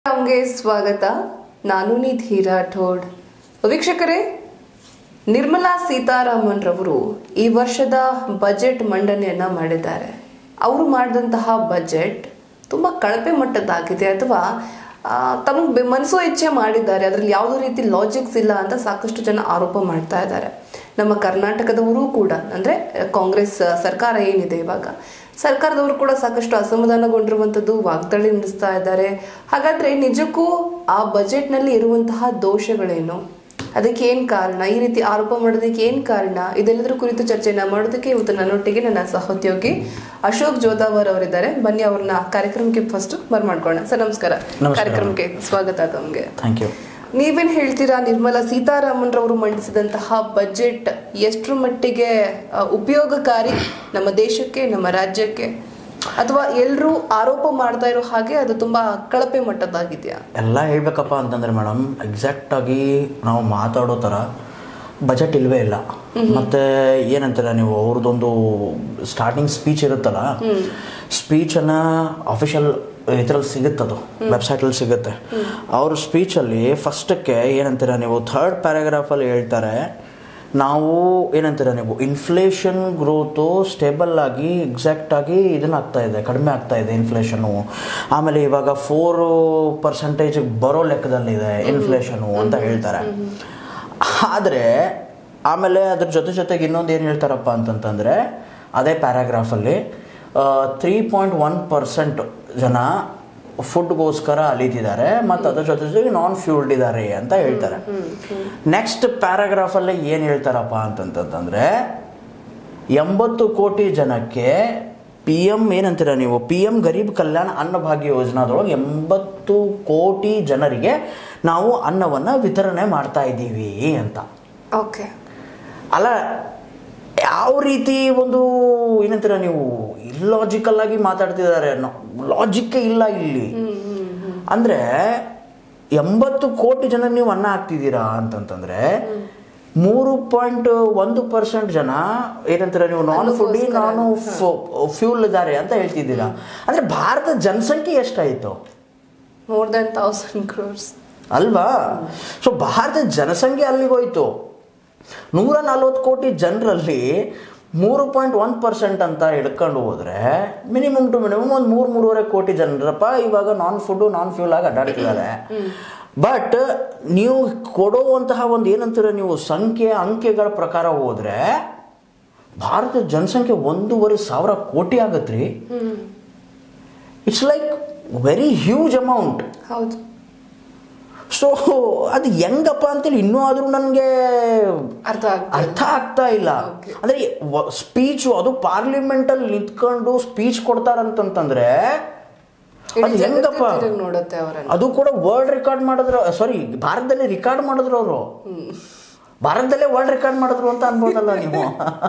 ನಮಗೆ ಸ್ವಾಗತ ನಾನು ನಿಧಿ ರಾಠೋಡ್ ವೀಕ್ಷಕರೇ ನಿರ್ಮಲಾ ಸೀತಾರಾಮನ್ ರವರು ಈ ವರ್ಷದ ಬಜೆಟ್ ಮಂಡನೆಯನ್ನ ಮಾಡಿದ್ದಾರೆ ಅವರು ಮಾಡಿದಂತಹ ಬಜೆಟ್ ತುಂಬಾ ಕಳಪೆ ಮಟ್ಟದ್ದಾಗಿದೆ ಅಥವಾ ತಮಗೆ ಮನಸ್ಸೋ ಇಚ್ಛೆ ಮಾಡಿದ್ದಾರೆ ಅದರಲ್ಲಿ ಯಾವುದೇ ರೀತಿ ಲಾಜಿಕ್ಸ್ ಇಲ್ಲ ಅಂತ ಸಾಕಷ್ಟು ಜನ ಆರೋಪ ಮಾಡ್ತಾ ಇದ್ದಾರೆ ನಮ್ಮ ಕರ್ನಾಟಕದವರು ಕೂಡ ಅಂದ್ರೆ ಕಾಂಗ್ರೆಸ್ ಸರ್ಕಾರ ಏನಿದೆ ಇವಾಗ ಸರ್ಕಾರದವರು ಕೂಡ ಸಾಕಷ್ಟು ಅಸಮಾಧಾನಗೊಂಡಿರುವಂತದ್ದು ವಾಗ್ದಾಳಿ ನಡೆಸ್ತಾ ಇದ್ದಾರೆ ಹಾಗಾದ್ರೆ ನಿಜಕ್ಕೂ ಆ ಬಜೆಟ್ ನಲ್ಲಿ ಇರುವಂತಹ ದೋಷಗಳೇನು ಅದಕ್ಕೆ ಏನ್ ಕಾರಣ ಈ ರೀತಿ ಆರೋಪ ಮಾಡೋದಕ್ಕೆ ಏನ್ ಕಾರಣ ಇದೆಲ್ಲದರ ಕುರಿತು ಚರ್ಚೆನ ಮಾಡೋದಕ್ಕೆ ಇವತ್ತು ನನ್ನೊಟ್ಟಿಗೆ ನನ್ನ ಸಹೋದ್ಯೋಗಿ ಅಶೋಕ್ ಜೋದಾವರ್ ಅವರಿದ್ದಾರೆ ಬನ್ನಿ ಅವ್ರನ್ನ ಕಾರ್ಯಕ್ರಮಕ್ಕೆ ಫಸ್ಟ್ ಬರ್ಮಾಡ್ಕೊಳ್ಳೋಣ ಸರ್ ನಮಸ್ಕಾರ ನಮಸ್ಕಾರ. ಕಾರ್ಯಕ್ರಮಕ್ಕೆ ಸ್ವಾಗತ ತಮ್ಗೆ ಥ್ಯಾಂಕ್ ಯು ನೀವೇನ್ ಹೇಳ್ತೀರಾ ನಿರ್ಮಲಾ ಸೀತಾರಾಮನ್ ರವರು ಮಂಡಿಸಿದಂತಹ ಬಜೆಟ್ ಎಷ್ಟರ ಮಟ್ಟಿಗೆ ಆ, ಉಪಯೋಗಕಾರಿ ನಮ್ಮ ದೇಶಕ್ಕೆ ನಮ್ಮ ರಾಜ್ಯಕ್ಕೆ ಅಥವಾ ಎಲ್ಲರೂ ಆರೋಪ ಮಾಡ್ತಾ ಇರೋ ಹಾಗೆ ಅದು ತುಂಬಾ ಕಳಪೆ ಮಟ್ಟದ್ದಾಗಿದೆಯಾ ಎಲ್ಲ ಹೇಳ್ಬೇಕಪ್ಪ ಅಂತಂದ್ರೆ ಮೇಡಮ್ ಎಕ್ಸಾಕ್ಟ್ ಆಗಿ ನಾವು ಮಾತಾಡೋ ಥರ ಬಜೆಟ್ ಇಲ್ವೇ ಇಲ್ಲ ಮತ್ತೆ ಏನಂತೀರ ನೀವು ಅವ್ರದ್ದೊಂದು ಸ್ಟಾರ್ಟಿಂಗ್ ಸ್ಪೀಚ್ ಇರುತ್ತಲ್ಲ ಸ್ಪೀಚನ್ನು ಅಫಿಷಿಯಲ್ ಇದ್ರಲ್ಲಿ ಸಿಗುತ್ತದು ವೆಬ್ಸೈಟಲ್ಲಿ ಸಿಗುತ್ತೆ ಅವ್ರ ಸ್ಪೀಚಲ್ಲಿ ಫಸ್ಟಕ್ಕೆ ಏನಂತೀರ ನೀವು ಥರ್ಡ್ ಪ್ಯಾರಾಗ್ರಾಫಲ್ಲಿ ಹೇಳ್ತಾರೆ ನಾವು ಏನಂತೀರ ನೀವು ಇನ್ಫ್ಲೇಷನ್ ಗ್ರೋತು ಸ್ಟೇಬಲ್ ಆಗಿ ಎಕ್ಸಾಕ್ಟ್ ಆಗಿ ಇದನ್ನ ಆಗ್ತಾ ಇದೆ ಕಡಿಮೆ ಆಗ್ತಾ ಇದೆ ಇನ್ಫ್ಲೇಷನು ಆಮೇಲೆ ಇವಾಗ ಫೋರ್ ಪರ್ಸೆಂಟೇಜ್ ಬರೋ ಲೆಕ್ಕದಲ್ಲಿದೆ ಇನ್ಫ್ಲೇಷನು ಅಂತ ಹೇಳ್ತಾರೆ ಆದರೆ ಆಮೇಲೆ ಅದ್ರ ಜೊತೆ ಜೊತೆಗೆ ಇನ್ನೊಂದು ಏನು ಹೇಳ್ತಾರಪ್ಪ ಅಂತಂತಂದರೆ ಅದೇ ಪ್ಯಾರಾಗ್ರಾಫಲ್ಲಿ ತ್ರೀ ಪಾಯಿಂಟ್ ಒನ್ ಪರ್ಸೆಂಟ್ ಜನ ಫುಡ್ಗೋಸ್ಕರ ಅಲಿತಿದ್ದಾರೆ ಮತ್ತು ಅದ್ರ ಜೊತೆ ಜೊತೆಗೆ ನಾನ್ ಫ್ಯೂಲ್ಡ್ ಇದ್ದಾರೆ ಅಂತ ಹೇಳ್ತಾರೆ ನೆಕ್ಸ್ಟ್ ಪ್ಯಾರಾಗ್ರಾಫಲ್ಲಿ ಏನು ಹೇಳ್ತಾರಪ್ಪ ಅಂತಂತಂದ್ರೆ ಎಂಬತ್ತು ಕೋಟಿ ಜನಕ್ಕೆ ಪಿ ಎಮ್ ಏನಂತೀರ ನೀವು ಪಿ ಎಮ್ ಗರೀಬ್ ಕಲ್ಯಾಣ ಅನ್ನಭಾಗ್ಯ ಯೋಜನಾದೊಳಗೆ ಎಂಬತ್ತು ಕೋಟಿ ಜನರಿಗೆ ನಾವು ಅನ್ನವನ್ನು ವಿತರಣೆ ಮಾಡ್ತಾ ಇದ್ದೀವಿ ಅಂತ ಓಕೆ ಅಲ್ಲ ಯಾವ ರೀತಿ ಒಂದು ಏನಂತೀರ ನೀವು ಇಲ್ಲಾಜಿಕಲ್ ಆಗಿ ಮಾತಾಡ್ತಿದ್ದಾರೆ ಲಾಜಿಕ್ಕೇ ಇಲ್ಲ ಇಲ್ಲಿ ಅಂದ್ರೆ ಎಂಬತ್ತು ಕೋಟಿ ಜನ ನೀವು ಅನ್ನ ಹಾಕ್ತಿದ್ದೀರಾ ಅಂತಂತಂದ್ರೆ ಮೂರು ಪಾಯಿಂಟ್ ಒಂದು ಪರ್ಸೆಂಟ್ ಜನ ಏನಂತೀರ ನೀವು ನಾನ್ ಫುಡ್ ನಾನು ಫ್ಯೂಲ್ ಇದ್ದಾರೆ ಅಂತ ಹೇಳ್ತಿದ್ದೀರಾ ಅಂದ್ರೆ ಭಾರತದ ಜನಸಂಖ್ಯೆ ಎಷ್ಟಾಯಿತು ಮೋರ್ ದನ್ ತೌಸಂಡ್ ಕ್ರೋರ್ಸ್ ಅಲ್ವಾ ಸೊ ಭಾರತದ ಜನಸಂಖ್ಯೆ ಅಲ್ಲಿಗೆ ಹೋಯ್ತು ನೂರ ನಲ್ವತ್ತು ಕೋಟಿ ಜನರಲ್ಲಿ ಮೂರು ಪಾಯಿಂಟ್ ಒನ್ ಪರ್ಸೆಂಟ್ ಅಂತ ಹಿಡ್ಕೊಂಡು ಹೋದ್ರೆ ಮಿನಿಮಮ್ ಟು ಮಿನಿಮಮ್ ಒಂದು ಮೂರು ಮೂರುವರೆ ಕೋಟಿ ಜನರಪ್ಪ ಇವಾಗ ನಾನ್ ಫುಡ್ ನಾನ್ ಫ್ಯೂಲ್ ಆಗಿ ಅಡ್ಡಾಡ್ತಿದ್ದಾರೆ ಬಟ್ ನೀವು ಕೊಡುವಂತಹ ಒಂದು ಏನಂತೀರ ನೀವು ಸಂಖ್ಯೆ ಅಂಕೆಗಳ ಪ್ರಕಾರ ಹೋದ್ರೆ ಭಾರತದ ಜನಸಂಖ್ಯೆ ಒಂದೂವರೆ ಸಾವಿರ ಕೋಟಿ ಆಗತ್ರಿ it's like very huge amount ಹೌದು ಸೊ ಅದು ಹೆಂಗಪ್ಪ ಅಂತೇಳಿ ಇನ್ನೂ ಆದರೂ ನನಗೆ ಅರ್ಥ ಆಗ್ತದೆ ಅರ್ಥ ಆಗ್ತಾ ಇಲ್ಲ Okay. ಅಂದ್ರೆ ಸ್ಪೀಚು ಅದು ಪಾರ್ಲಿಮೆಂಟಲ್ಲಿ ನಿಂತ್ಕೊಂಡು ಸ್ಪೀಚ್ ಕೊಡ್ತಾರಂತಂತಂದ್ರೆ ಅದು ಹೆಂಗಪ್ಪ ನೋಡುತ್ತೆ ಅವರನ್ನ ಅದು ಕೂಡ ವರ್ಲ್ಡ್ ರೆಕಾರ್ಡ್ ಮಾಡಿದ್ರು ಸಾರಿ ಭಾರತದಲ್ಲಿ ರೆಕಾರ್ಡ್ ಮಾಡಿದ್ರು ಅವರು ಭಾರತದಲ್ಲೇ ವರ್ಲ್ಡ್ ರೆಕಾರ್ಡ್ ಮಾಡಿದ್ರು ಅಂತ ಅನ್ಬೋದಲ್ಲ ನೀವು